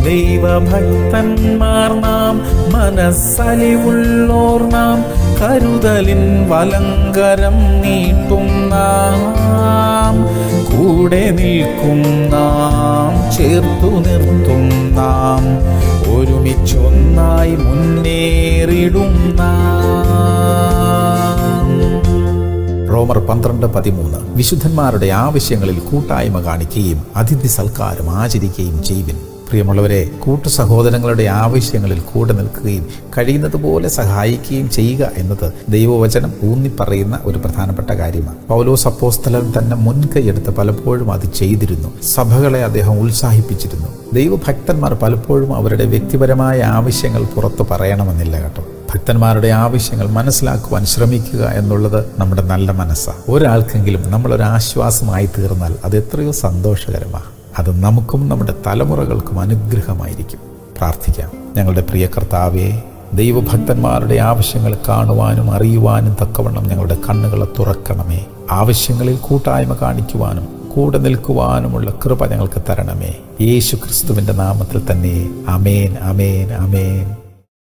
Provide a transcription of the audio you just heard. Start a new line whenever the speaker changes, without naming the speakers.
ദൈവഭക്തന്മാർ നാം മനസ്സലിവുള്ളോർ നാം കരുതലിൻ വലങ്കരം നീട്ടും നാം കൂടെ നിൽക്കും നാം ചേർത്തു നിർത്തും നാം ഒരുമിച്ചൊന്നായി മുന്നേറിടും നാം റോമർ പന്ത്രണ്ട് പതിമൂന്ന് വിശുദ്ധന്മാരുടെ ആവശ്യങ്ങളിൽ കൂട്ടായ്മ കാണിക്കുകയും അതിഥി സൽക്കാരം ആചരിക്കുകയും ചെയ്യുവിൻ പ്രിയമുള്ളവരെ കൂട്ടു സഹോദരങ്ങളുടെ ആവശ്യങ്ങളിൽ കൂടെ നിൽക്കുകയും കഴിയുന്നതുപോലെ സഹായിക്കുകയും ചെയ്യുക എന്നത് ദൈവവചനം ഊന്നിപ്പറയുന്ന ഒരു പ്രധാനപ്പെട്ട കാര്യമാണ് പൗലോസ് അപ്പോസ്തലൻ തന്നെ മുൻകൈയെടുത്ത് പലപ്പോഴും അത് ചെയ്തിരുന്നു സഭകളെ അദ്ദേഹം ഉത്സാഹിപ്പിച്ചിരുന്നു ദൈവഭക്തന്മാർ പലപ്പോഴും അവരുടെ വ്യക്തിപരമായ ആവശ്യങ്ങൾ പുറത്തു പറയണമെന്നില്ല കേട്ടോ ഭക്തന്മാരുടെ ആവശ്യങ്ങൾ മനസ്സിലാക്കുവാൻ ശ്രമിക്കുക എന്നുള്ളത് നമ്മുടെ നല്ല മനസ്സാണ് ഒരാൾക്കെങ്കിലും നമ്മളൊരു ആശ്വാസമായി തീർന്നാൽ അത് എത്രയോ സന്തോഷകരമാണ് അത് നമുക്കും നമ്മുടെ തലമുറകൾക്കും അനുഗ്രഹമായിരിക്കും പ്രാർത്ഥിക്കാം ഞങ്ങളുടെ പ്രിയ കർത്താവെ ദൈവഭക്തന്മാരുടെ ആവശ്യങ്ങൾ കാണുവാനും അറിയുവാനും തക്കവണ്ണം ഞങ്ങളുടെ കണ്ണുകളെ തുറക്കണമേ ആവശ്യങ്ങളിൽ കൂട്ടായ്മ കാണിക്കുവാനും കൂടെ നിൽക്കുവാനുമുള്ള കൃപ ഞങ്ങൾക്ക് തരണമേ യേശു ക്രിസ്തുവിൻ്റെ നാമത്തിൽ തന്നെ അമേൻ അമേൻ അമേൻ